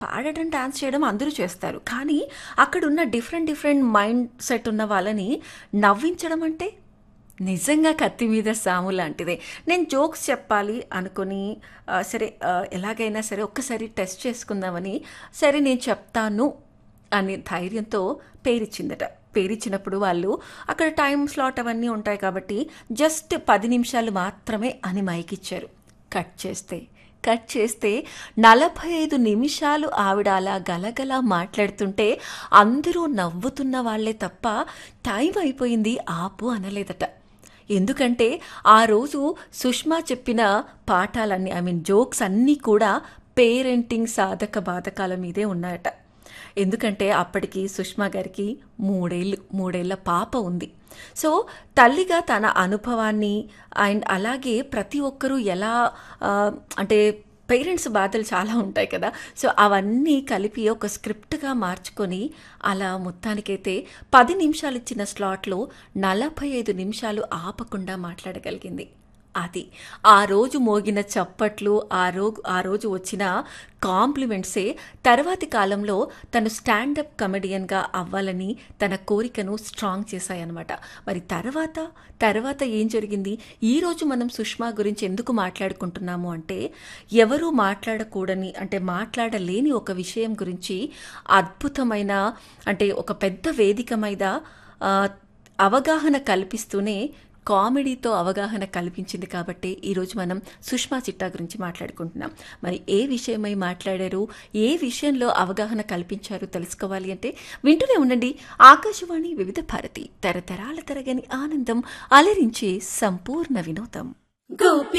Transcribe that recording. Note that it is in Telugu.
పాడడం డాన్స్ చేయడం అందరూ చేస్తారు కానీ అక్కడున్న డిఫరెంట్ డిఫరెంట్ మైండ్ సెట్ ఉన్న వాళ్ళని నవ్వించడం అంటే నిజంగా కత్తి మీద సాము లాంటిదే నేను జోక్స్ చెప్పాలి అనుకుని ఆ, సరే ఆ, ఎలాగైనా సరే ఒక్కసారి టెస్ట్ చేసుకుందామని సరే నేను చెప్తాను అనే ధైర్యంతో పేరిచ్చిందట పేరిచ్చినప్పుడు వాళ్ళు అక్కడ టైం స్లాట్ అవన్నీ ఉంటాయి కాబట్టి జస్ట్ పది నిమిషాలు మాత్రమే అని మైకిచ్చారు కట్ చేస్తే కట్ చేస్తే నలభై ఐదు నిమిషాలు ఆవిడ అలా గలగలా మాట్లాడుతుంటే అందరూ నవ్వుతున్న వాళ్ళే తప్ప టైం అయిపోయింది ఆపు అనలేదట ఎందుకంటే ఆ రోజు సుష్మా చెప్పిన పాఠాలన్నీ ఐ మీన్ జోక్స్ అన్నీ కూడా పేరెంటింగ్ సాధక బాధకాల మీదే ఉన్నాయట ఎందుకంటే అప్పటికి సుష్మా గారికి మూడేళ్ళు మూడేళ్ల పాప ఉంది సో తల్లిగా తన అనుభవాన్ని అండ్ అలాగే ప్రతి ఒక్కరూ ఎలా ఆ, అంటే పేరెంట్స్ బాధలు చాలా ఉంటాయి కదా సో అవన్నీ కలిపి ఒక స్క్రిప్ట్గా మార్చుకొని అలా మొత్తానికైతే పది నిమిషాలు ఇచ్చిన స్లాట్లో నలభై ఐదు నిమిషాలు ఆపకుండా మాట్లాడగలిగింది అది ఆ రోజు మోగిన చప్పట్లు ఆ రోజు ఆ రోజు వచ్చిన కాంప్లిమెంట్సే తర్వాతి కాలంలో తను స్టాండప్ కమెడియన్గా అవ్వాలని తన కోరికను స్ట్రాంగ్ చేశాయన్నమాట మరి తర్వాత తర్వాత ఏం జరిగింది ఈ రోజు మనం సుష్మా గురించి ఎందుకు మాట్లాడుకుంటున్నాము అంటే ఎవరు మాట్లాడకూడని అంటే మాట్లాడలేని ఒక విషయం గురించి అద్భుతమైన అంటే ఒక పెద్ద వేదిక మీద ఆ, అవగాహన కల్పిస్తూనే కామెడీతో అవగాహన కల్పించింది కాబట్టి ఈరోజు మనం సుష్మా చిట్టా గురించి మాట్లాడుకుంటున్నాం మరి ఏ విషయమై మాట్లాడారు ఏ విషయంలో అవగాహన కల్పించారు తెలుసుకోవాలి అంటే వింటూనే ఉండండి ఆకాశవాణి వివిధ భారతి తరతరాల తరగని ఆనందం అలరించే సంపూర్ణ వినోదం గోపి